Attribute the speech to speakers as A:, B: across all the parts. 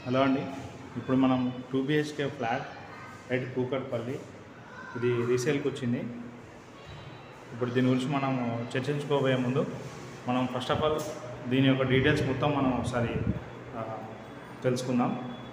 A: hello అండి ఇప్పుడు మనం two BHK flat at Kukatpally ఇది రీసేల్కి వచ్చింది ఇప్పుడు దీని గురించి మనం చర్చించుకోబోయే ముందు మనం ఫస్ట్ ఆఫ్ ఆల్ దీని యొక్క డీటెయిల్స్ మొత్తం మనం ఒకసారి ఆ, తెలుసుకుందాం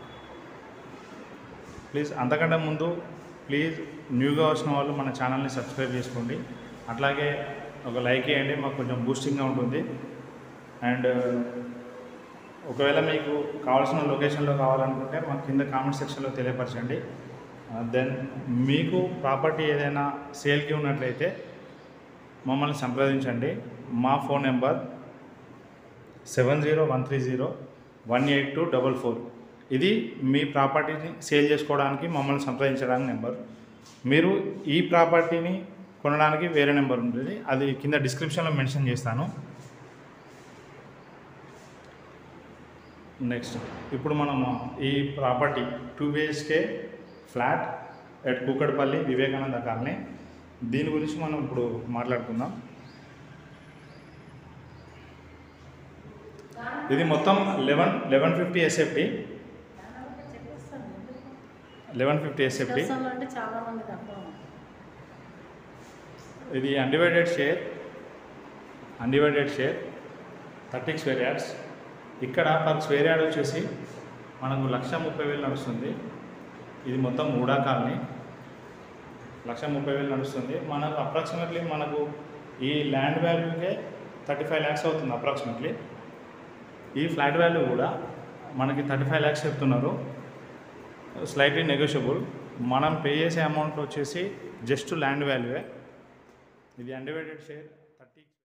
A: ప్లీజ్ అంతకంటే ముందు ప్లీజ్ న్యూగా వచ్చిన వాళ్ళు మన ఛానల్ని సబ్స్క్రైబ్ చేసుకోండి అట్లాగే ఒక లైక్ చేయండి మాకు కొంచెం బూస్టింగ్గా ఉంటుంది అండ్ ఒకవేళ మీకు కావాల్సిన లొకేషన్లో కావాలనుకుంటే మాకు కింద కామెంట్ సెక్షన్లో తెలియపరచండి దెన్ మీకు ప్రాపర్టీ ఏదైనా సేల్కి ఉన్నట్లయితే మమ్మల్ని సంప్రదించండి మా phone number seven zero one three zero one eight two double four ఇది మీ ప్రాపర్టీని సేల్ చేసుకోవడానికి మమ్మల్ని సంప్రదించడానికి నెంబర్ మీరు ఈ ప్రాపర్టీని కొనడానికి వేరే నెంబర్ ఉంటుంది అది కింద డిస్క్రిప్షన్లో మెన్షన్ చేస్తాను నెక్స్ట్ ఇప్పుడు మనం ఈ property two BHK flat at Kukatpally Vivekananda colony దీని గురించి మనం ఇప్పుడు మాట్లాడుకుందాం ఇది మొత్తం eleven eleven fifty SFT eleven fifty SFT
B: విదేశాల్లో అంటే చాలా మందికి అర్థం
A: ఇది undivided share undivided share thirty square yards ఇక్కడ పర్ స్క్వేర్ యార్డ్ వచ్చేసి మనకు లక్ష ముప్పై వేలు నడుస్తుంది ఇది మొత్తం మూడా కాలనీ లక్ష ముప్పై వేలు నడుస్తుంది మనకు అప్రాక్సిమేట్లీ మనకు ఈ ల్యాండ్ వాల్యూకే థర్టీ ఫైవ్ ల్యాక్స్ అవుతుంది అప్రాక్సిమేట్లీ ఈ ఫ్లాట్ వాల్యూ కూడా మనకి థర్టీ ఫైవ్ ల్యాక్స్ చెప్తున్నారు స్లైట్లీ నెగోషియబుల్ మనం పే చేసే అమౌంట్ వచ్చేసి జస్ట్ ల్యాండ్ వాల్యూవే ఇది అన్డివైడెడ్ షేర్